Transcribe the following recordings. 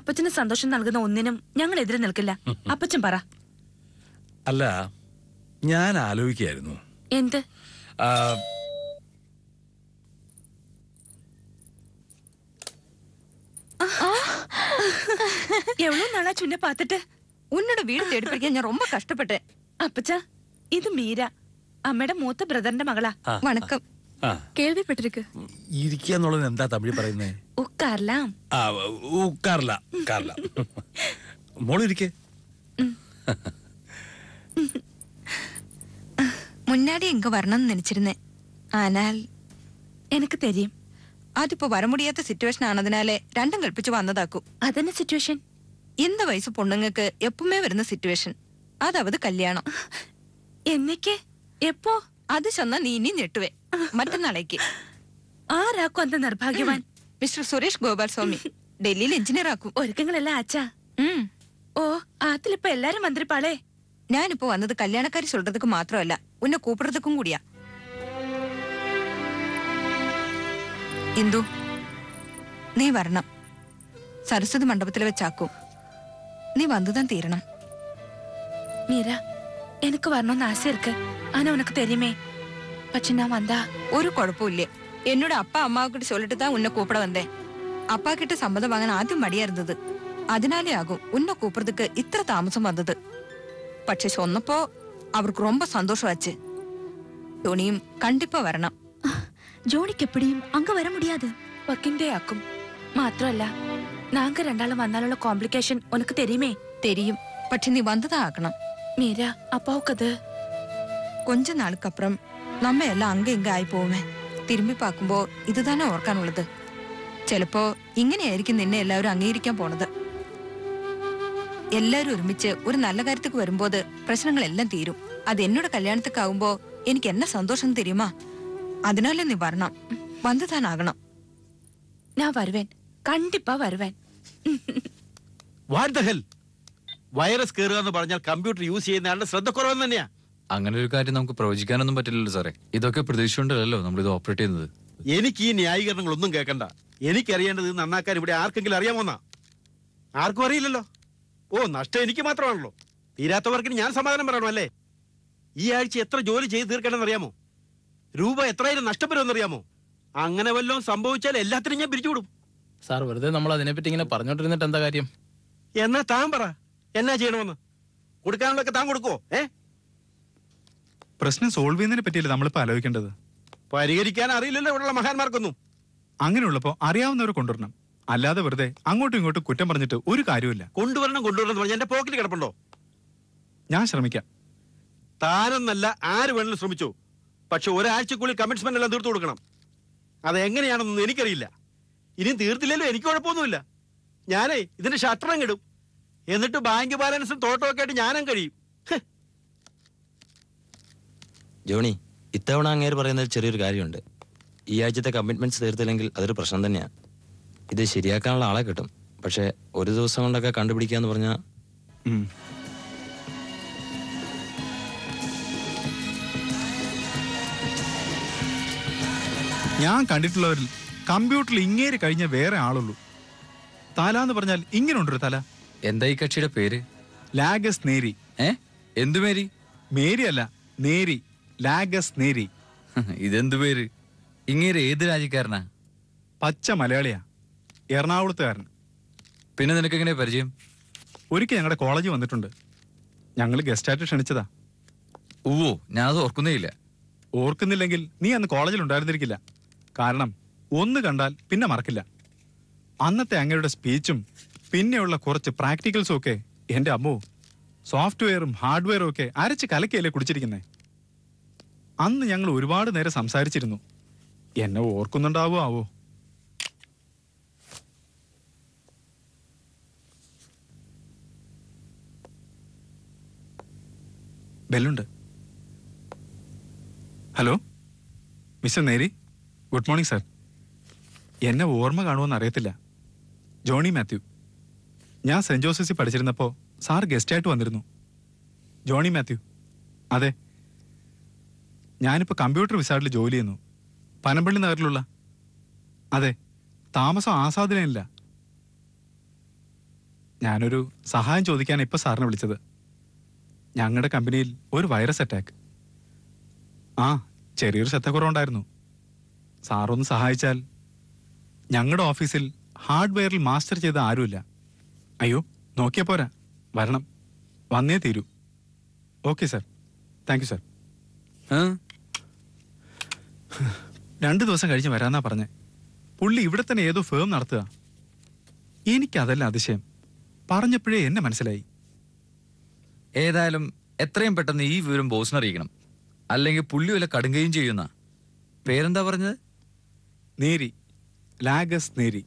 അപ്പച്ചന് സന്തോഷം നൽകുന്ന ഒന്നിനും ഞങ്ങൾ എതിരെ നിൽക്കില്ല അപ്പച്ചൻ പറ അല്ല ഞാൻ ആലോചിക്കായിരുന്നു എന്ത് ആ, എவ்வளவு நாளா சுன்ன பாத்துட்டு உன்னோட வீடு தேடி பிடிக்க நான் ரொம்ப கஷ்டப்பட்டேன் അപ്പച്ച ഇത് മീര അമ്മയുടെ മൂത്ത ബ്രദറിന്റെ മകളാ வணக்கம் ആ കേൾവിപ്പെട്ടിരിക്കു ഇരിക്കുക എന്നുള്ളത് എന്താ തമിഴ് പറയുന്നേ ഉക്കാർലാം ആ ഉക്കാറില്ല ഉക്കാറില്ല മോളിരിക്കേ முன்னாடி இங்க வரணும்னு நினைச்சிருந்தேன் ஆனால் എനിക്ക് തെരിയും അതിപ്പോ വര മുടിയാത്ത സിറ്റുവേഷൻ ആണതിനാലേ രണ്ടും കൽപ്പിച്ച് വന്നതാക്കും അതന്നെ സിറ്റുവേഷൻ இந்த வயசு பொண்ணுங்களுக்கு எப்பவுமே വരുന്ന സിറ്റുവേഷൻ അതാവത് കല്യാണം എന്നേക്ക് എപ്പോ അത് ചെന്നാ നീ ഇനി ഞെട്ടുവേ മറ്റന്നാളേക്ക് ആരാക്കും അന്ത നിർഭാഗ്യവാൻ മിസ്റ്റർ സുരേഷ് ഗോപാൽ സ്വാമി ഡൽഹിയിൽ എഞ്ചിനീയർ ആക്കും ഒരുക്കങ്ങളെല്ലാം ആച്ചാ ഉം. ഓ ആത്തിലിപ്പ എല്ലാരും വന്നിരിപ്പാളേ ഞാനിപ്പോ വന്നത് കല്യാണക്കാരി சொல்றதுக்கு മാത്രമല്ല ഉന്നെ കൂപ്പിടത്തുക്കും കൂടിയാ ഇന്ദു നീ വരണം സരസ്വതി മണ്ഡപത്തിൽ വെച്ചാക്കും നീ വന്നുതാൻ തീരണം മീര എനിക്ക് വരണമെന്ന് ആശ ഇருக்கு ആന ഉനക്ക് തെരിയുമേ പക്ഷെ ഞാൻ വന്നാ ഒരു കുഴപ്പമില്ല എന്നോട് അപ്പ അമ്മാവിട്ട് சொல்லிட்டு தான் உன்னை கூப்பிட வந்தேன் அப்பா கிட்ட சம்மதம் வாங்க ஆദ്യം மடியா இருந்தது அதனாலே ஆகும் உன்னை கூப்பிடுறதுக்கு இത്ര தாமசம் வந்தது പക്ഷെ சொன்னப்போ அவருக்கு ரொம்ப சந்தோஷமாச்சு துணியும் கண்டிப்பா வரணும் ജോണിക്ക് എപ്പിടിയും അങ്ങ് വര മുടിയാത് വർക്കിംഗ് ഡേ ആക്കും മാത്രമല്ല നാങ്ക രണ്ടാളും വന്നാലുള്ള കോംപ്ലിക്കേഷൻ ഉനക്ക് തെരിയുമേ தெரியும் പക്ഷെ നീ വന്നതാ ആക്കണം മീര അപ്പാവുക്കത് கொஞ்ச நாளுக்கு அப்புறம் நம்ம எல்லாம் அங்க இங்க ஆയി പോവുമേ തിരുമ്പി പാക്കുമ്പോ ഇത് തന്നെ ഓർക്കാനുള്ളത് ചിലപ്പോ ഇങ്ങനെയായിരിക്കും നിന്നെ എല്ലാവരും അംഗീകരിക്കാൻ പോണത് എല്ലാവരും ഒരുമിച്ച് ഒരു നല്ല കാര്യത്തേക്ക് വരുമ്പോൾ പ്രശ്നങ്ങളെല്ലാം തീരും അത് എന്നോട് കല്യാണത്തേക്കാവുമ്പോ എനിക്ക് എന്നെ സന്തോഷം തരുമാ അതിനാലേ നീ വരണം വന്നുതാനാകണം ഞാൻ വരുവേൻ കണ്ടിപ്പാ വരുവേൻ വാട്ട് ദ ഹെൽ വൈറസ് കയറുക എന്ന് പറഞ്ഞാൽ കമ്പ്യൂട്ടർ യൂസ് ചെയ്യുന്നയാളുടെ ശ്രദ്ധക്കുറവ് തന്നെയാ അങ്ങനെ ഒരു കാര്യം നമുക്ക് പ്രവചിക്കാനൊന്നും പറ്റില്ലല്ലോ സാറേ ഇതൊക്കെ പ്രതീക്ഷിച്ചുകൊണ്ടല്ലോ നമ്മളിത് ഓപ്പറേറ്റ് ചെയ്യുന്നത് എനിക്ക് ഈ ന്യായീകരണങ്ങളൊന്നും കേൾക്കണ്ട എനിക്കറിയേണ്ടത് ഇത് നന്നാക്കാൻ ഇവിടെ ആർക്കെങ്കിലും അറിയാമോന്നാ ആർക്കും അറിയില്ലല്ലോ ഓ നഷ്ടം എനിക്ക് മാത്രമാണല്ലോ തീരാത്തവർക്ക് ഞാൻ സമാധാനം പറയണോ അല്ലേ ഈ ആഴ്ച എത്ര ജോലി ചെയ്ത് തീർക്കണമെന്ന് അറിയാമോ രൂപ എത്രയായാലും നഷ്ടപ്പെടുമെന്നറിയാമോ അങ്ങനെ വല്ലതും സംഭവിച്ചാൽ എല്ലാത്തിനും ഞാൻ പിരിച്ചുവിടും സാർ വെറുതെ നമ്മൾ അതിനെപ്പറ്റി ഇങ്ങനെ പറഞ്ഞോണ്ടിരുന്നിട്ട് എന്താ കാര്യം എന്നാ താൻ പറ എന്നാ ചെയ്യണമെന്ന് കൊടുക്കാനുള്ളതൊക്കെ താൻ കൊടുക്കുവോ ഏ പ്രശ്നം സോൾവ് ചെയ്യുന്നതിനെ പറ്റിയല്ലേ നമ്മളിപ്പോ ആലോചിക്കേണ്ടത് പരിഹരിക്കാൻ അറിയില്ലല്ലോ ഇവിടെയുള്ള മഹാന്മാർക്കൊന്നും അങ്ങനെയുള്ളപ്പോ അറിയാവുന്നവരെ കൊണ്ടുവരണം അല്ലാതെ വെറുതെ അങ്ങോട്ടും ഇങ്ങോട്ടും കുറ്റം പറഞ്ഞിട്ട് ഒരു കാര്യമില്ല കൊണ്ടുവരണം കൊണ്ടുവരണം എന്ന് പറഞ്ഞാൽ എന്റെ പോക്കറ്റിൽ കിടപ്പുണ്ടോ ഞാൻ ശ്രമിക്കാം താനെന്നല്ല ആര് വേണമെങ്കിലും ശ്രമിച്ചു പക്ഷെ ഒരാഴ്ചക്കുള്ളിൽ കമ്മിറ്റ്മെന്റ് എല്ലാം തീർത്തു കൊടുക്കണം അത് എങ്ങനെയാണെന്നൊന്നും എനിക്കറിയില്ല ഇനിയും തീർത്തില്ലല്ലോ എനിക്ക് കുഴപ്പമൊന്നുമില്ല ഞാനേ ഇതിന്റെ ഷട്ടറും കിടും എന്നിട്ട് ബാങ്ക് ബാലൻസും തോട്ടമൊക്കെ ആയിട്ട് ഞാനും കഴിയും ഹ്, ജോണി ഇത്തവണ അങ്ങേര് പറയുന്നതിൽ ചെറിയൊരു കാര്യമുണ്ട് ഈ ആഴ്ചത്തെ കമ്മിറ്റ്മെന്റ്സ് തീർത്തില്ലെങ്കിൽ അതൊരു പ്രശ്നം തന്നെയാണ് ഇത് ശരിയാക്കാനുള്ള ആളെ കിട്ടും പക്ഷെ ഒരു ദിവസം കൊണ്ടൊക്കെ കണ്ടുപിടിക്കാന്ന് പറഞ്ഞാൽ ഉം. ഞാൻ കണ്ടിട്ടുള്ളവരിൽ കമ്പ്യൂട്ടറിൽ ഇങ്ങേര് കഴിഞ്ഞ വേറെ ആളുള്ളൂ തല എന്ന് പറഞ്ഞാൽ ഇങ്ങനെ ഉണ്ടൊരു തല എന്താ ഈ കക്ഷിയുടെ പേര് ലാഗസ് നേരി ഏ എന്തു പേര് മേരി അല്ല നേരി ലാഗസ് നേരി ഇതെന്തു പേര് ഇങ്ങേര് ഏത് രാജ്യക്കാരനാ പച്ച മലയാളിയാ എറണാകുളത്തുകാരൻ പിന്നെ നിനക്ക് എങ്ങനെ പരിചയം ഒരിക്കൽ ഞങ്ങളുടെ കോളേജിൽ വന്നിട്ടുണ്ട് ഞങ്ങൾ ഗസ്റ്റായിട്ട് ക്ഷണിച്ചതാ ഓ ഞാൻ അത് ഓർക്കുന്നേ ഇല്ല ഓർക്കുന്നില്ലെങ്കിൽ നീ അന്ന് കോളേജിൽ ഉണ്ടായിരുന്നിരിക്കില്ല കാരണം ഒന്ന് കണ്ടാൽ പിന്നെ മറക്കില്ല അന്നത്തെ അങ്ങയുടെ സ്പീച്ചും പിന്നെയുള്ള കുറച്ച് പ്രാക്ടിക്കൽസും ഒക്കെ എന്റെ അമ്മോ സോഫ്റ്റ്വെയറും ഹാർഡ്വെയറും ഒക്കെ അരച്ച് കലക്കിയല്ലേ കുടിച്ചിരിക്കുന്നേ അന്ന് ഞങ്ങൾ ഒരുപാട് നേരം സംസാരിച്ചിരുന്നു എന്നെ ഓർക്കുന്നുണ്ടാവോ ആവോ ബെല്ലുണ്ട് ഹലോ മിസ്റ്റർ നേരി ഗുഡ് മോർണിംഗ് സർ എന്നെ ഓർമ്മ കാണുമെന്ന് അറിയത്തില്ല ജോണി മാത്യു ഞാൻ സെന്റ് ജോസഫിൽ പഠിച്ചിരുന്നപ്പോൾ സാർ ഗസ്റ്റായിട്ട് വന്നിരുന്നു ജോണി മാത്യു അതെ ഞാനിപ്പോൾ കമ്പ്യൂട്ടർ വിസാർഡിൽ ജോലി ചെയ്യുന്നു പനമ്പള്ളി നഗറിലുള്ള അതെ താമസം ആസാദിനില്ല ഞാനൊരു സഹായം ചോദിക്കാൻ ഇപ്പൊ സാറിനെ വിളിച്ചത് ഞങ്ങളുടെ കമ്പനിയിൽ ഒരു വൈറസ് അറ്റാക്ക് ആ ചെറിയൊരു ശ്രദ്ധക്കുറവുണ്ടായിരുന്നു സാറൊന്ന് സഹായിച്ചാൽ ഞങ്ങളുടെ ഓഫീസിൽ ഹാർഡ്വെയറിൽ മാസ്റ്റർ ചെയ്ത ആരുമില്ല അയ്യോ നോക്കിയാ പോരാ വരണം വന്നേ തീരൂ okay sir thank you sir ആ? രണ്ട് ദിവസം കഴിഞ്ഞ് വരാന്നാ പറഞ്ഞേ പുള്ളി ഇവിടെ തന്നെ ഏതോ ഫേം നടത്തുക എനിക്കതല്ല അതിശയം പറഞ്ഞപ്പോഴേ എന്നെ മനസ്സിലായി ഏതായാലും എത്രയും പെട്ടെന്ന് ഈ വിവരം ബോസിനെ അറിയിക്കണം അല്ലെങ്കിൽ പുള്ളി വല്ല കടുങ്കയും ചെയ്യുന്ന പേരെന്താ പറഞ്ഞത് നേരി ലാഗസ് നേരി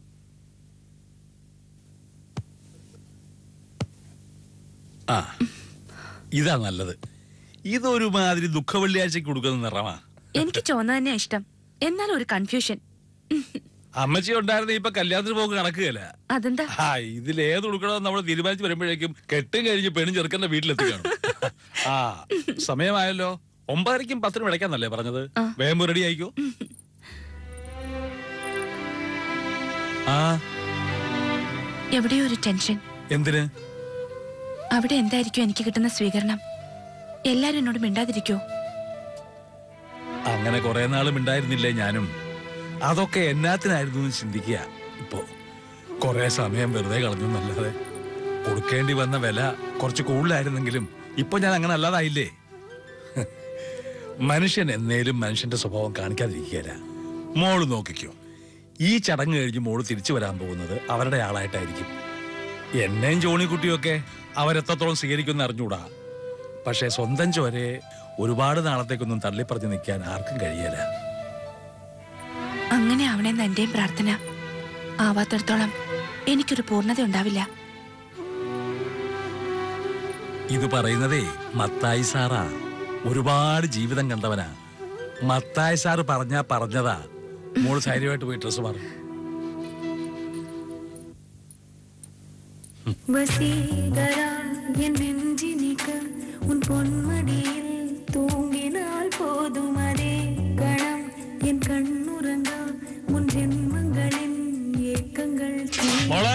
ആ ഇതാ നല്ലത് ഇതൊരുമാതിരി ദുഃഖവെള്ളിയാഴ്ചക്ക് കൊടുക്കുന്ന നിറമാ എനിക്ക് ചുവന്ന തന്നെയാ ഇഷ്ടം എന്നാൽ ഒരു കൺഫ്യൂഷൻ അമ്മച്ചി ഉണ്ടായിരുന്ന ഇപ്പൊ കല്യാണത്തിന് പോക്ക് കണക്കുകയല്ല അതെന്താ ആ ഇതിൽ ഏത് കൊടുക്കണമെന്ന് നമ്മൾ തീരുമാനിച്ച് വരുമ്പോഴേക്കും കെട്ടും കഴിഞ്ഞ് പെണ്ണും ചെറുക്കന്റെ വീട്ടിലെത്തിക്കണം ആ സമയമായല്ലോ ഒമ്പതരയ്ക്കും പത്തിനും ഇടയ്ക്കാന്നല്ലേ പറഞ്ഞത് ആ. വേഗം റെഡി ആയിക്കോ ആ എവിടെയോ ഒരു ടെൻഷൻ എന്തിന് അവിടെ എന്തായിരിക്കും എനിക്ക് കിട്ടുന്ന സ്വീകരണം എല്ലാരും എന്നോട് മിണ്ടാതിരിക്കോ അങ്ങനെ കുറെ നാളും ഉണ്ടായിരുന്നില്ലേ ഞാനും അതൊക്കെ എന്നാത്തിനായിരുന്നു എന്ന് ചിന്തിക്കുക ഇപ്പോ കുറെ സമയം വെറുതെ കളഞ്ഞു എന്നല്ലാതെ കൊടുക്കേണ്ടി വന്ന വില കുറച്ച് കൂടുതലായിരുന്നെങ്കിലും ഇപ്പൊ ഞാൻ അങ്ങനെ അല്ലാതായില്ലേ മനുഷ്യൻ എന്നേലും മനുഷ്യന്റെ സ്വഭാവം കാണിക്കാതിരിക്കുകയല്ല മോള് നോക്കിക്കോ ഈ ചടങ്ങ് കഴിഞ്ഞ് മോള് തിരിച്ചു വരാൻ പോകുന്നത് അവരുടെ ആളായിട്ടായിരിക്കും എന്നെയും ജോണിക്കുട്ടിയൊക്കെ അവരെത്രത്തോളം സ്വീകരിക്കുമെന്ന് അറിഞ്ഞൂടാ പക്ഷേ സ്വന്തം ചോരെ ഒരുപാട് നാളത്തേക്കൊന്നും തള്ളിപ്പറഞ്ഞ് നിൽക്കാൻ ആർക്കും കഴിയല അങ്ങനെ ആവണമെന്ന് എന്റെയും പ്രാർത്ഥന ആവാത്തിടത്തോളം എനിക്കൊരു പൂർണ്ണത ഉണ്ടാവില്ല ഇത് പറയുന്നതേ മത്തായി സാറാ ഒരുപാട് ജീവിതം കണ്ടവനാ മത്തായി സാറ് പറഞ്ഞാ പറഞ്ഞതാ മോള് ധൈര്യമായിട്ട് പോയി ഡ്രസ് മാറും வசீகரா என் நெஞ்சினிக்க உன் பொன்மடியில் தூங்கினால் போதும் அதே கணம் என் கண்ணுறங்கா முன் ஜென்மங்களின் ஏக்கங்கள் தீரும். മോളെ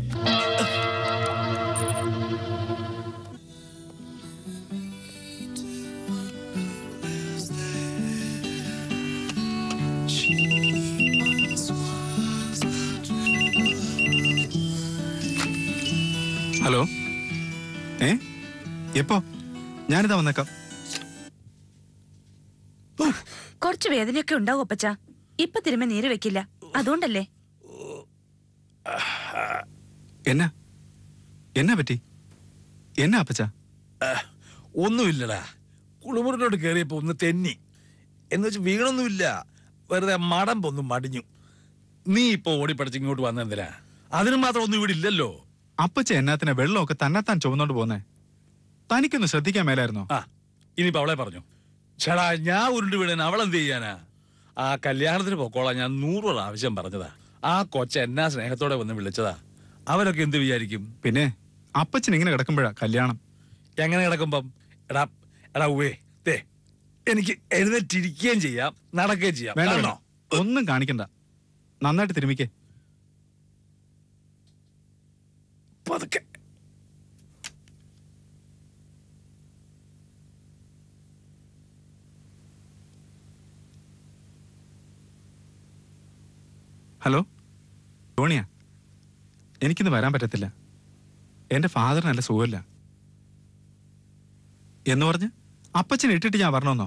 ഹലോ ഏ എപ്പോ ഞാനിതാ വന്നേക്കാം കുറച്ച് വേദനയൊക്കെ ഉണ്ടാവും അപ്പച്ച ഇപ്പൊ തിരുമ നീര് വെക്കില്ല അതുകൊണ്ടല്ലേ എന്നാ എന്നാ പറ്റി എന്നാ അപ്പച്ച ഒന്നുമില്ലടാ കുളിമുറിനോട് കയറിയപ്പോ ഒന്ന് തെന്നി എന്ന് വെച്ച് വീണൊന്നുമില്ല വെറുതെ മടമ്പൊന്നും മടിഞ്ഞു നീ ഇപ്പൊ ഓടിപ്പടിച്ച് ഇങ്ങോട്ട് വന്നെന്തിനാ അതിന് മാത്രം ഒന്നും ഇവിടെ ഇല്ലല്ലോ അപ്പച്ച എന്നാത്തിനെ വെള്ളമൊക്കെ തന്നെത്താൻ ചുമന്നോണ്ട് പോന്നേ തനിക്കൊന്ന് ശ്രദ്ധിക്കാൻ മേലായിരുന്നോ ആ ഇനിയിപ്പോ അവളെ പറഞ്ഞു ചേടാ ഞാൻ ഉരുണ്ട് വീണൻ അവളെന്ത് ചെയ്യാനാ ആ കല്യാണത്തിന് പൊക്കോളാം ഞാൻ നൂറ് പ്രാവശ്യം പറഞ്ഞതാ ആ കൊച്ച എന്നാ സ്നേഹത്തോടെ വന്ന് വിളിച്ചതാ അവരൊക്കെ എന്ത് വിചാരിക്കും പിന്നെ അപ്പച്ചൻ ഇങ്ങനെ കിടക്കുമ്പോഴാ കല്യാണം എങ്ങനെ കിടക്കുമ്പം എടാ എടാ ഉവേ ദേ എനിക്ക് എഴുന്നേറ്റിരിക്കുകയും ചെയ്യാം നടക്കുകയും ചെയ്യാം വേണ്ട കാണണോ? വേണ്ട. ഒന്നും കാണിക്കണ്ട നന്നായിട്ട് തിരുമിക്കേ പതുക്കെ ഹലോ ധോണിയാ എനിക്കിന്ന് വരാൻ പറ്റത്തില്ല എന്റെ ഫാദറിന് നല്ല സുഖമില്ല എന്ന് പറഞ്ഞ് അപ്പച്ചൻ ഇട്ടിട്ട് ഞാൻ വരണമെന്നോ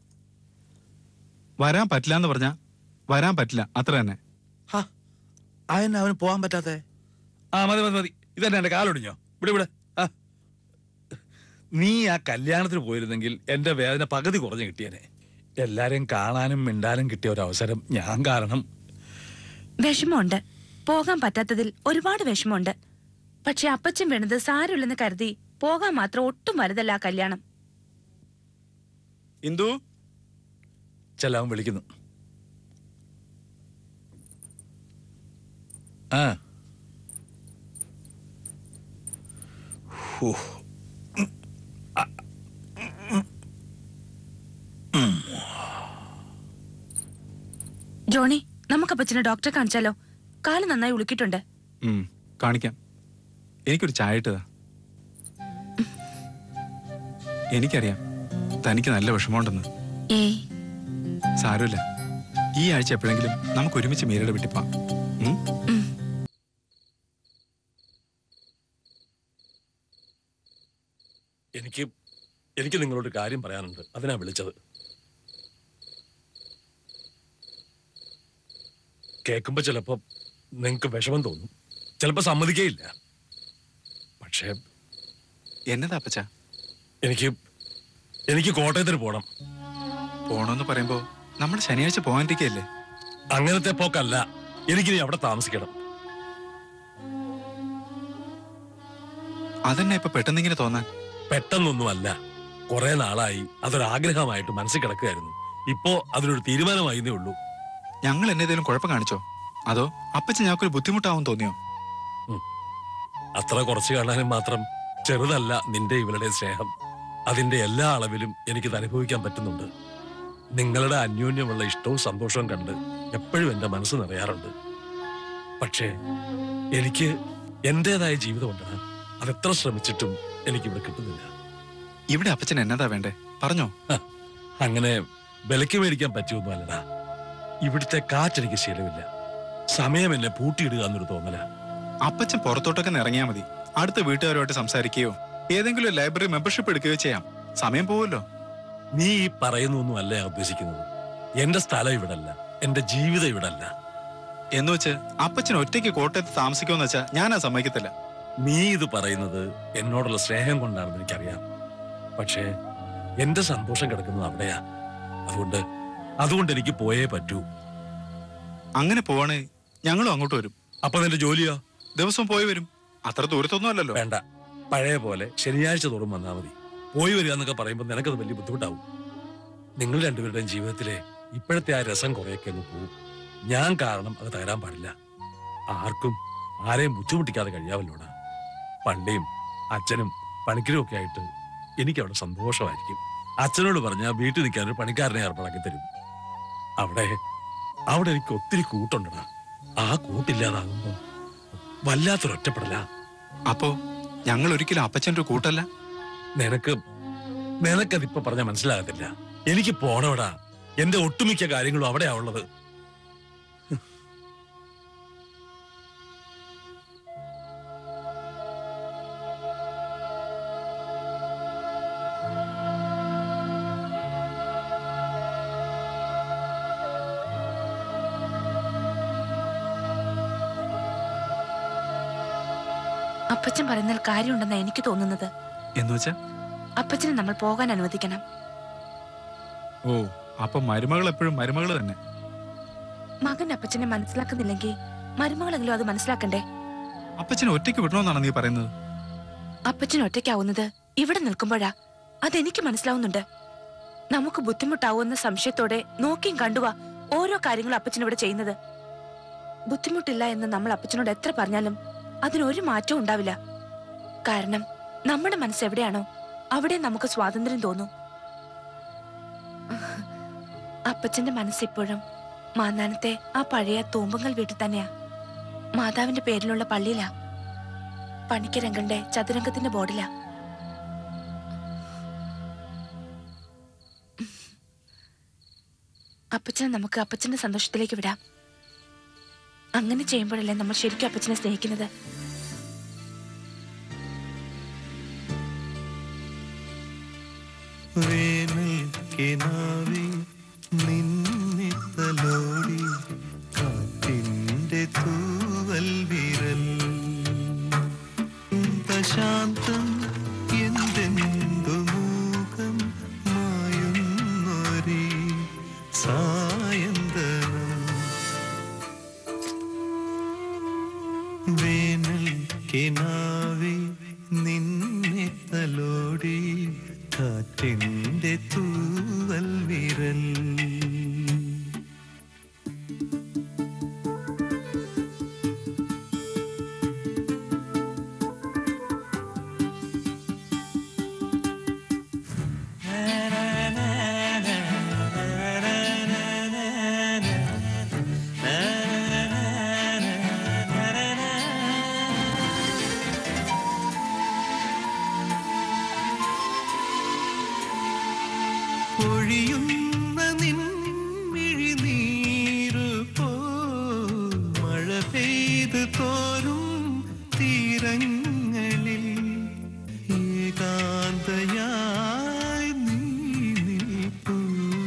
വരാൻ പറ്റില്ല എന്ന് പറഞ്ഞാ വരാൻ പറ്റില്ല അത്ര തന്നെ ഹാ, അതെന്നാ അവന് പോവാൻ പറ്റാത്തെ ആ മതി മതി മതി ഇതന്നെ എന്റെ കാലൊടിഞ്ഞോ ഇവിടെ ഇവിടെ ആ. നീ ആ കല്യാണത്തിന് പോയിരുന്നെങ്കിൽ എന്റെ വേദന പകുതി കുറഞ്ഞു കിട്ടിയനെ എല്ലാരെയും കാണാനും മിണ്ടാനും കിട്ടിയ ഒരു അവസരം ഞാൻ കാരണം വിഷമമുണ്ട് പോകാൻ പറ്റാത്തതിൽ ഒരുപാട് വിഷമമുണ്ട് പക്ഷെ അപ്പച്ചൻ വീണത് സാരമില്ലെന്ന് കരുതി പോകാൻ മാത്രം ഒട്ടും വലുതല്ല ആ കല്യാണം ഇന്ദു ചെല്ലാൻ വിളിക്കുന്നു ആ ഹൂ. ജോണി നമുക്ക് അപ്പച്ചനെ ഡോക്ടറെ കാണിച്ചാലോ കാല് നന്നായി ഉളുക്കിയിട്ടുണ്ട് ഉം, കാണിക്കാം എനിക്കൊരു ചായ ഇട്ടതാ എനിക്കറിയാം തനിക്ക് നല്ല വിഷമമുണ്ടെന്ന് ഏയ് സാരമില്ല ഈ ആഴ്ച എപ്പോഴെങ്കിലും നമുക്ക് ഒരുമിച്ച് മീരയുടെ വീട്ടിൽ പോവാം ഉം? എനിക്ക് എനിക്ക് നിങ്ങളോട് കാര്യം പറയാനുണ്ട് അതിനാ വിളിച്ചത് കേൾക്കുമ്പോ ചിലപ്പോ നിങ്ങൾക്ക് വിഷമം തോന്നും ചിലപ്പോ സമ്മതിക്കേയില്ല പക്ഷേ എന്നതാ അപ്പച്ച എനിക്ക് എനിക്ക് കോട്ടയത്തിന് പോണം പോണോന്ന് പറയുമ്പോ നമ്മൾ ശനിയാഴ്ച പോകാനിരിക്കല്ലേ അങ്ങനത്തെ പോക്കല്ല എനിക്കിനി അവിടെ താമസിക്കണം അതന്നെ ഇപ്പൊ പെട്ടെന്ന് ഇങ്ങനെ തോന്നാൻ പെട്ടെന്നൊന്നുമല്ല കുറെ നാളായി അതൊരാഗ്രഹമായിട്ട് മനസ്സിൽ കിടക്കുകയായിരുന്നു ഇപ്പോ അതിനൊരു തീരുമാനമായിരുന്നേ ഉള്ളൂ ഞങ്ങൾ എന്നേതെങ്കിലും കുഴപ്പം കാണിച്ചോ അതോ അപ്പച്ച ഞങ്ങൾക്കൊരു ബുദ്ധിമുട്ടാവും തോന്നിയോ അത്ര കുറച്ച് കാണാനും മാത്രം ചെറുതല്ല നിന്റെ ഇവളുടെ സ്നേഹം അതിന്റെ എല്ലാ അളവിലും എനിക്കിത് അനുഭവിക്കാൻ പറ്റുന്നുണ്ട് നിങ്ങളുടെ അന്യോന്യമുള്ള ഇഷ്ടവും സന്തോഷവും കണ്ട് എപ്പോഴും എന്റെ മനസ്സ് നിറയാറുണ്ട് പക്ഷേ എനിക്ക് എന്റേതായ ജീവിതമുണ്ടാണ് അതെത്ര ശ്രമിച്ചിട്ടും എനിക്കിവിടെ കിട്ടുന്നില്ല ഇവിടെ അപ്പച്ചൻ എന്നതാ വേണ്ടേ പറഞ്ഞോ അങ്ങനെ വിലക്ക് മേടിക്കാൻ പറ്റിയൊന്നുമല്ലടാ ഇവിടുത്തെ കാറ്റെനിക്ക് ശീലമില്ല സമയം എന്നെ പൂട്ടിയിടുക എന്നൊരു തോന്നല അപ്പച്ചൻ പുറത്തോട്ടൊക്കെ ഒന്ന് ഇറങ്ങിയാൽ മതി അടുത്ത വീട്ടുകാരുമായിട്ട് സംസാരിക്കുകയോ ഏതെങ്കിലും ഒരു ലൈബ്രറി മെമ്പർഷിപ്പ് എടുക്കുകയോ ചെയ്യാം സമയം പോവല്ലോ നീ ഈ പറയുന്നൊന്നും അല്ല ഞാൻ ഉദ്ദേശിക്കുന്നത് എന്റെ സ്ഥലം ഇവിടല്ല എന്റെ ജീവിതം ഇവിടല്ല എന്ന് വെച്ച് അപ്പച്ചൻ ഒറ്റയ്ക്ക് കോട്ടയത്ത് താമസിക്കുമെന്ന് വെച്ചാൽ ഞാനാ സമ്മതിക്കത്തില്ല നീ ഇത് പറയുന്നത് എന്നോടുള്ള സ്നേഹം കൊണ്ടാണെന്ന് എനിക്കറിയാം പക്ഷേ എന്റെ സന്തോഷം കിടക്കുന്നത് അവിടെയാ അതുകൊണ്ട് അതുകൊണ്ട് എനിക്ക് പോയേ പറ്റൂ അങ്ങനെ പോവാണേ ഞങ്ങളും അങ്ങോട്ട് വരും അപ്പൊ നിന്റെ ജോലിയോ ദിവസം പോയി വരും അത്ര ദൂരത്തൊന്നും അല്ലല്ലോ വേണ്ട പഴയ പോലെ ശനിയാഴ്ച തോറും വന്നാൽ മതി പോയി വരിക എന്നൊക്കെ പറയുമ്പോൾ നിനക്കത് വലിയ ബുദ്ധിമുട്ടാവും നിങ്ങൾ രണ്ടുപേരുടെയും ജീവിതത്തിലെ ഇപ്പോഴത്തെ ആ രസം കുറേയൊക്കെ അങ്ങ് പോവും ഞാൻ കാരണം അത് തകരാൻ പാടില്ല ആർക്കും ആരെയും ബുദ്ധിമുട്ടിക്കാതെ കഴിയാവല്ലോടാ പണ്ടേയും അച്ഛനും പണിക്കരും ഒക്കെ ആയിട്ട് എനിക്ക് അവിടെ സന്തോഷമായിരിക്കും അച്ഛനോട് പറഞ്ഞാൽ വീട്ടിൽ നിൽക്കാൻ ഒരു പണിക്കാരനെ ഏർപ്പാടാക്കി തരും അവിടെ അവിടെ എനിക്ക് ഒത്തിരി കൂട്ടുണ്ടടാ ആ കൂട്ടില്ലാതാകുമ്പോ വല്ലാത്തൊരൊറ്റപ്പെടലാ അപ്പോ ഞങ്ങൾ ഒരിക്കലും അപ്പച്ചൻ്റെ ഒരു കൂട്ടല്ല നിനക്ക് നിനക്കതിപ്പോ പറഞ്ഞാൽ മനസ്സിലാകത്തില്ല എനിക്ക് പോണവിടാ എന്റെ ഒട്ടുമിക്ക കാര്യങ്ങളും അവിടെയാ ഉള്ളത് അപ്പച്ചൻ പറയുന്നതിൽ കാര്യമുണ്ടെന്നാ എനിക്ക് തോന്നുന്നത് എന്ന് വെച്ചാ അപ്പച്ചനെ നമ്മൾ പോകാൻ അനുവദിക്കണം ഓ അപ്പൊ മരുമകൾ എപ്പോഴും മരുമകൾ തന്നെ മകൻ അപ്പച്ചനെ മനസ്സിലാക്കുന്നില്ലെങ്കിൽ മരുമകളെങ്കിലും അത് മനസ്സിലാക്കണ്ടേ അപ്പച്ചനെ ഒറ്റയ്ക്ക് വിടണമെന്നാണ് നീ പറയുന്നത് അപ്പച്ചൻ ഒറ്റയ്ക്കാവുന്നത് ഇവിടെ നിൽക്കുമ്പോഴാ അതെനിക്ക് മനസ്സിലാവുന്നുണ്ട് നമുക്ക് ബുദ്ധിമുട്ടാവുന്ന സംശയത്തോടെ നോക്കിയും കണ്ടുവാ ഓരോ കാര്യങ്ങളും അപ്പച്ചൻ ഇവിടെ ചെയ്യുന്നത് ബുദ്ധിമുട്ടില്ല എന്ന് നമ്മൾ അപ്പച്ചനോട് എത്ര പറഞ്ഞാലും അതിനൊരു മാറ്റവും ഉണ്ടാവില്ല കാരണം നമ്മുടെ മനസ്സ് എവിടെയാണോ അവിടെ നമുക്ക് സ്വാതന്ത്ര്യം തോന്നും അപ്പച്ചന്റെ മനസ്സിപ്പോഴും മാന്നാനത്തെ ആ പഴയ തൂമ്പുങ്കൽ വീട്ടിൽ തന്നെയാ മാതാവിന്റെ പേരിലുള്ള പള്ളിയിലാ പണിക്കരംഗന്റെ ചതുരംഗത്തിന്റെ ബോർഡിലാ അപ്പച്ചനെ നമുക്ക് അപ്പച്ചന്റെ സന്തോഷത്തിലേക്ക് വിടാം അങ്ങനെ ചെയ്യുമ്പോഴല്ലേ നമ്മൾ ശരിക്കും അപ്പച്ചനെ സ്നേഹിക്കുന്നത് വേനൽക്കിനാവി നിന്നെ തലോടി കാറ്റിന്റെ തൂവൽ വിരൽ ശാന്തം എന്തെന്തു മൂകം മായുന്നൊരി സായന്തനം വേനൽ കിനാവി നിന്നെ തലോടി കാറ്റിന്റെ തൂവൽ വിരൽ പൊഴിയുന്ന നിൻമിഴിനീരു പോ മഴ പെയ്ത് തോരും തീരങ്ങളിൽ ഏകാന്തയായി നീ നിൽപ്പൂ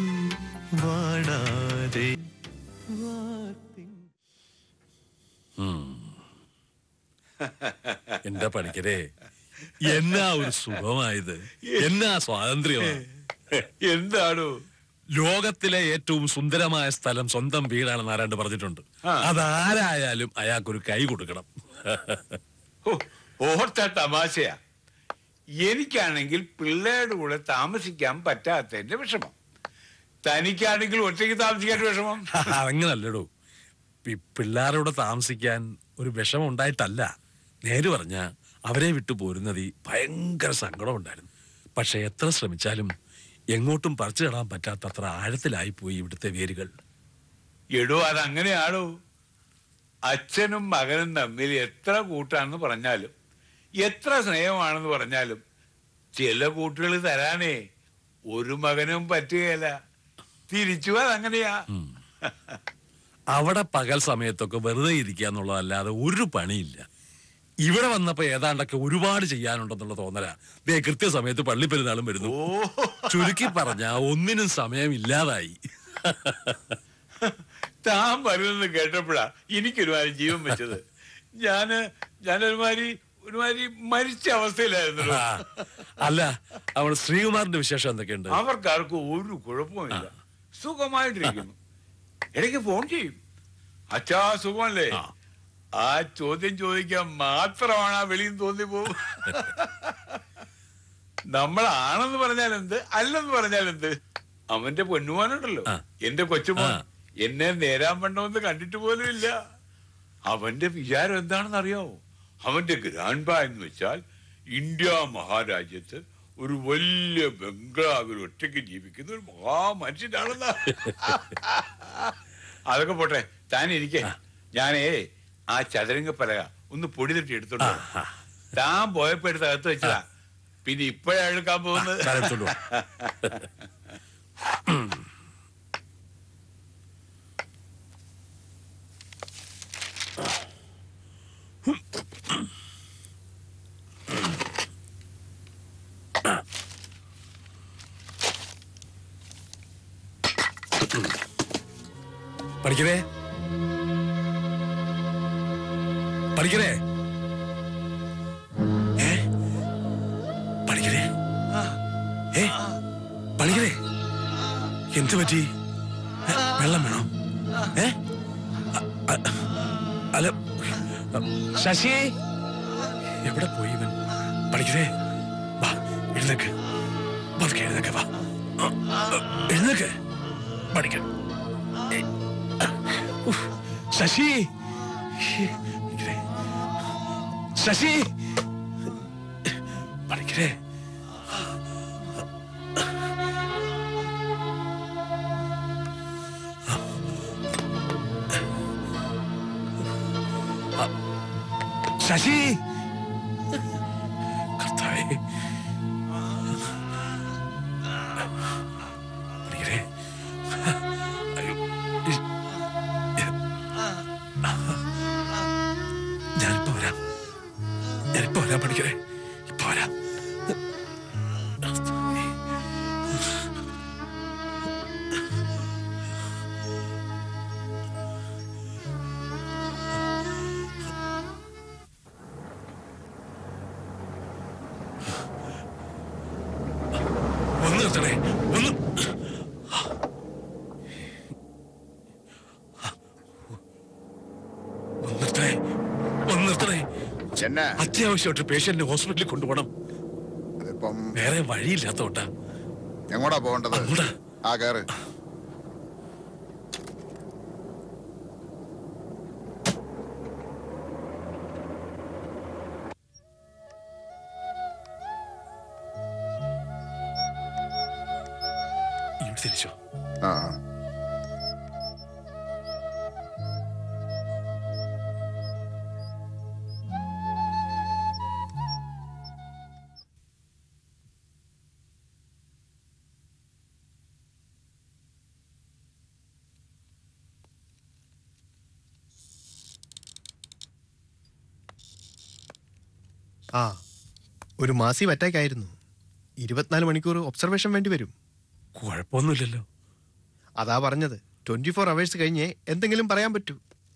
വാടാതെ എന്റെ പണിക്കരെ എന്നാ ഒരു സുഖമായത് എന്നാ സ്വാതന്ത്ര്യമാ എന്താണോ ലോകത്തിലെ ഏറ്റവും സുന്ദരമായ സ്ഥലം സ്വന്തം വീടാണെന്ന് ആരാണ്ട് പറഞ്ഞിട്ടുണ്ട് അതാരായാലും അയാൾക്കൊരു കൈ കൊടുക്കണം ഓ, ഓർത്ത തമാശയാ എനിക്കാണെങ്കിൽ പിള്ളേരുടെ കൂടെ താമസിക്കാൻ പറ്റാത്തതിന്റെ വിഷമം തനിക്കാണെങ്കിൽ ഒറ്റയ്ക്ക് താമസിക്കാൻ വിഷമം അങ്ങനല്ലടോ പി- പിള്ളേരോട് താമസിക്കാൻ ഒരു വിഷമം ഉണ്ടായിട്ടല്ല നേര് പറഞ്ഞ അവരെ വിട്ടു പോരുന്നത് ഈ ഭയങ്കര സങ്കടം ഉണ്ടായിരുന്നു പക്ഷെ എത്ര ശ്രമിച്ചാലും എങ്ങോട്ടും പറിച്ചു കിടാൻ പറ്റാത്തത്ര ആഴത്തിലായി പോയി ഇവിടുത്തെ വേരുകൾ എടോ അതങ്ങനെയാണോ അച്ഛനും മകനും തമ്മിൽ എത്ര കൂട്ടാണെന്ന് പറഞ്ഞാലും എത്ര സ്നേഹമാണെന്ന് പറഞ്ഞാലും ചില കൂട്ടുകൾ തരാനേ ഒരു മകനും പറ്റുകയില്ല തിരിച്ചു അതങ്ങനെയാ അവിടെ പകൽ സമയത്തൊക്കെ വെറുതെ ഇരിക്കുക എന്നുള്ളതല്ലാതെ ഒരു പണിയില്ല ഇവിടെ വന്നപ്പോ ഏതാണ്ടൊക്കെ ഒരുപാട് ചെയ്യാനുണ്ടെന്നുള്ള തോന്നലാ ദേ കൃത്യസമയത്ത് പള്ളിപ്പെരുന്നാളും വരുന്നു ചുരുക്കി പറഞ്ഞ ഒന്നിനും സമയം ഇല്ലാതായി താൻ പറയുന്നത് കേട്ടപ്പോഴാ എനിക്കൊരുമാതിരി ജീവൻ വെച്ചത് ഞാന് ഞാനൊരുമാതിരി ഒരുമാതിരി മരിച്ച അവസ്ഥയിലായിരുന്നു ആ, അല്ല അവൾ ശ്രീകുമാറിന്റെ വിശേഷം എന്തൊക്കെയുണ്ട് അവർക്കാർക്കും ഒരു കുഴപ്പമില്ല സുഖമായിട്ടിരിക്കുന്നു ഇടയ്ക്ക് ഫോൺ ചെയ്യും അച്ഛാ സുഖമല്ലേ ആ ചോദ്യം ചോദിക്കാൻ മാത്രമാണ് ആ വെളിയിൽ തോന്നി പോകും നമ്മളാണെന്ന് പറഞ്ഞാൽ എന്ത് അല്ലെന്ന് പറഞ്ഞാൽ എന്ത് അവന്റെ പൊന്നുമോനുണ്ടല്ലോ എന്റെ കൊച്ചുമോൻ എന്നെ നേരാൻ വണ്ണമെന്ന് കണ്ടിട്ട് പോലും ഇല്ല അവന്റെ വിചാരം എന്താണെന്ന് അറിയാവോ അവന്റെ ഗ്രാൻഡ് പാ എന്ന് വെച്ചാൽ ഇന്ത്യ മഹാരാജ്യത്ത് ഒരു വലിയ ബംഗ്ലാവിൽ ഒറ്റയ്ക്ക് ജീവിക്കുന്ന ഒരു മഹാമനുഷ്യനാണെന്നാ അതൊക്കെ പോട്ടെ താൻ ഇരിക്കേ ഞാനേ ആ ചതുരംഗ പലക ഒന്ന് പൊടി തട്ടി എടുത്തോണ്ട് വരാം. താൻ പോയപ്പോ എടുത്ത് അകത്ത് വെച്ചതാ പിന്നെ ഇപ്പോഴാ എടുക്കാൻ പോകുന്നത് താൻ എടുത്തോണ്ട് വാ. പഠിക്കണേ പഠിക്കണേ ഏ പഠിക്കണേ ഏ പഠിക്കണേ എന്ത് പറ്റി ഏ, വെള്ളം വേണോ ഏ അ- അ- അല്ല ശശി എവിടെ പോയി ഇവൻ പഠിക്കണേ വാ എഴുന്നേക്ക് പതുക്കെ എഴുന്നേക്ക് വാ എഴുന്നേക്ക് പഠിക്കണം ഉഫ്, ശശി ഇങ്ങനെ. ശശി പഠിക്കരേ ശശി കർത്താവേ പഠിക്കരേ അയ്യോ ഇ- ഞാനിപ്പോ വരാം ഞാനിപ്പോ വരാം പഠിക്കണേ ഇപ്പൊ വരാം ഒന്ന് നിർത്തണേ ഒന്ന് ഒന്ന് നിർത്തണേ ഒന്ന് നിർത്തണേ എന്നാ അത്യാവശ്യമായിട്ട് പേഷ്യന്റിനെ ഹോസ്പിറ്റലിൽ കൊണ്ടുപോകണം അതിപ്പം വേറെ വഴിയില്ലാത്തോട്ടാ എങ്ങോട്ടാ പോകേണ്ടത് ആ കയറ് ഇങ്ങോട്ട് തിരിച്ചോ ആ ആ ഒരു മാസീവ് അറ്റാക്ക് ആയിരുന്നു ഇരുപത്തിനാല് മണിക്കൂർ ഒബ്സർവേഷൻ വേണ്ടി വരും കുഴപ്പമൊന്നുമില്ലല്ലോ അതാ പറഞ്ഞത് ട്വന്റി ഫോർ അവേഴ്സ് കഴിഞ്ഞേ എന്തെങ്കിലും പറയാൻ പറ്റൂ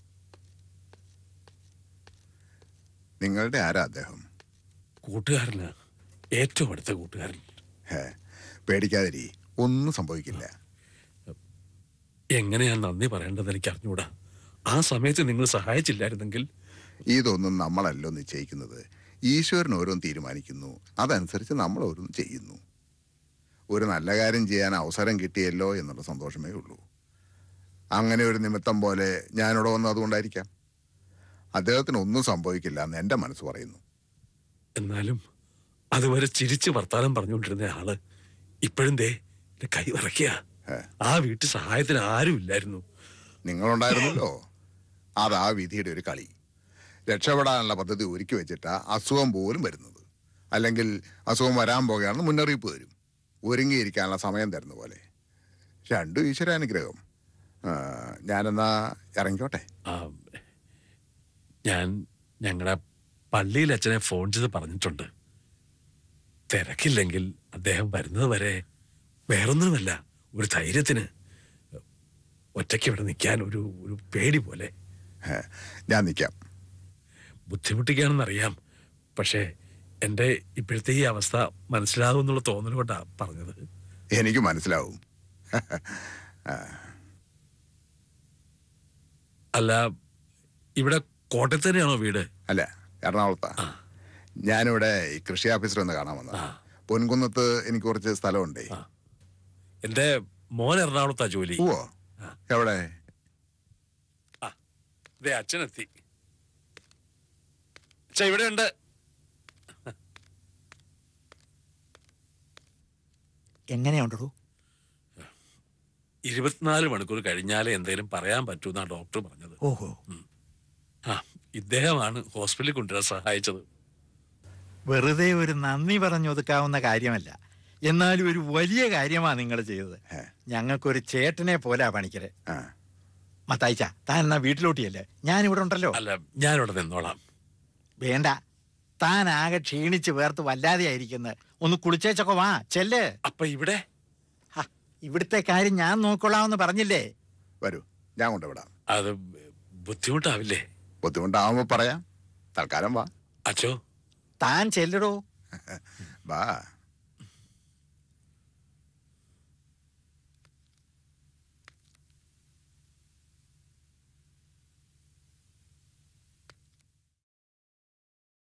നിങ്ങളുടെ ആരാ അദ്ദേഹം കൂട്ടുകാരന് ഏറ്റവും അടുത്ത കൂട്ടുകാരൻ ഹേ, പേടിക്കാതിരി ഒന്നും സംഭവിക്കില്ല എങ്ങനെയാ നന്ദി പറയേണ്ടത് എനിക്ക് അറിഞ്ഞൂടാ ആ സമയത്ത് നിങ്ങൾ സഹായിച്ചില്ലായിരുന്നെങ്കിൽ ഇതൊന്നും നമ്മളല്ലോ നിശ്ചയിക്കുന്നത് ഈശ്വരൻ ഓരോന്ന് തീരുമാനിക്കുന്നു അതനുസരിച്ച് നമ്മൾ ഓരോന്ന് ചെയ്യുന്നു ഒരു നല്ല കാര്യം ചെയ്യാൻ അവസരം കിട്ടിയല്ലോ എന്നുള്ള സന്തോഷമേ ഉള്ളൂ അങ്ങനെ ഒരു നിമിത്തം പോലെ ഞാനിവിടെ വന്നത് അതുകൊണ്ടായിരിക്കാം അദ്ദേഹത്തിന് ഒന്നും സംഭവിക്കില്ല എന്ന് എൻ്റെ മനസ്സ് പറയുന്നു എന്നാലും അതുവരെ ചിരിച്ച് വർത്താനം പറഞ്ഞുകൊണ്ടിരുന്ന ആള് ഇപ്പോഴും ദേ എന്റെ കൈ വിറയ്ക്കുക ആ വീട്ടിൽ സഹായത്തിന് ആരും ഇല്ലായിരുന്നു നിങ്ങളുണ്ടായിരുന്നല്ലോ അതാ വിധിയുടെ ഒരു കളി രക്ഷപ്പെടാനുള്ള പദ്ധതി ഒരുക്കി വെച്ചിട്ടാ അസുഖം പോലും വരുന്നത് അല്ലെങ്കിൽ അസുഖം വരാൻ പോകുകയാണെന്ന് മുന്നറിയിപ്പ് തരും ഒരുങ്ങിയിരിക്കാനുള്ള സമയം തരുന്ന പോലെ രണ്ടും ഈശ്വരാനുഗ്രഹം ആ, ഞാനെന്നാ ഇറങ്ങിക്കോട്ടെ ആ, ഞാൻ ഞങ്ങളുടെ പള്ളിയിൽ അച്ഛനെ ഫോൺ ചെയ്ത് പറഞ്ഞിട്ടുണ്ട് തിരക്കില്ലെങ്കിൽ അദ്ദേഹം വരുന്നത് വരെ വേറൊന്നുമല്ല ഒരു ധൈര്യത്തിന് ഒറ്റയ്ക്ക് ഇവിടെ നിൽക്കാൻ ഒരു ഒരു പേടി പോലെ ഞാൻ നിൽക്കാം ബുദ്ധിമുട്ടിക്കുകയാണെന്നറിയാം പക്ഷേ എൻ്റെ ഇപ്പോഴത്തെ ഈ അവസ്ഥ മനസ്സിലാകുമെന്നുള്ള തോന്നൽ കൊണ്ടാ പറഞ്ഞത് എനിക്ക് മനസ്സിലാവും ആ, അല്ല ഇവിടെ കോട്ടയത്ത് തന്നെയാണോ വീട് അല്ല എറണാകുളത്താ ഞാനിവിടെ ഈ കൃഷി ഓഫീസർ ഒന്ന് കാണാൻ വന്നത് പൊൻകുന്നത്ത് എനിക്ക് കുറച്ച് സ്ഥലമുണ്ടേ എൻ്റെ മോൻ എറണാകുളത്താ ജോലി ഓ എവിടെ ദേ അച്ഛനെത്തി അച്ഛാ ഇവിടെ ഉണ്ട് എങ്ങനെയുണ്ടോ ഇരുപത്തിനാല് മണിക്കൂർ കഴിഞ്ഞാലേ എന്തെങ്കിലും പറയാൻ പറ്റൂന്നാ ഡോക്ടർ പറഞ്ഞത് ഓഹോ ആ ഇദ്ദേഹമാണ് ഹോസ്പിറ്റലിൽ കൊണ്ടുവരാൻ സഹായിച്ചത് വെറുതെ ഒരു നന്ദി പറഞ്ഞൊതുക്കാവുന്ന കാര്യമല്ല എന്നാലും ഒരു വലിയ കാര്യമാണ് നിങ്ങൾ ചെയ്തത് ഞങ്ങൾക്കൊരു ചേട്ടനെ പോലാ പണിക്കരെ മത്തായിച്ച താൻ എന്നാ വീട്ടിലോട്ടിയല്ലേ ഞാൻ ഇവിടെ ഉണ്ടല്ലോ അല്ല ഞാനിവിടെ നിന്നോളാം വേണ്ട താൻ ആകെ ക്ഷീണിച്ച് വേർത്ത് വല്ലാതെ ആയിരിക്കുന്നത് ഒന്ന് കുളിച്ചേച്ചൊക്കെ വാ ചെല്ല് അപ്പൊ ഇവിടെ ഇവിടുത്തെ കാര്യം ഞാൻ നോക്കൊള്ളാമെന്ന് പറഞ്ഞില്ലേ വരൂ ഞാൻ കൊണ്ടുവിടാം അത് ബുദ്ധിമുട്ടാവില്ലേ ബുദ്ധിമുട്ടാവുമ്പോ പറയാം തൽക്കാലം വാ അച്ചോ താൻ ചെല്ലടോ വാ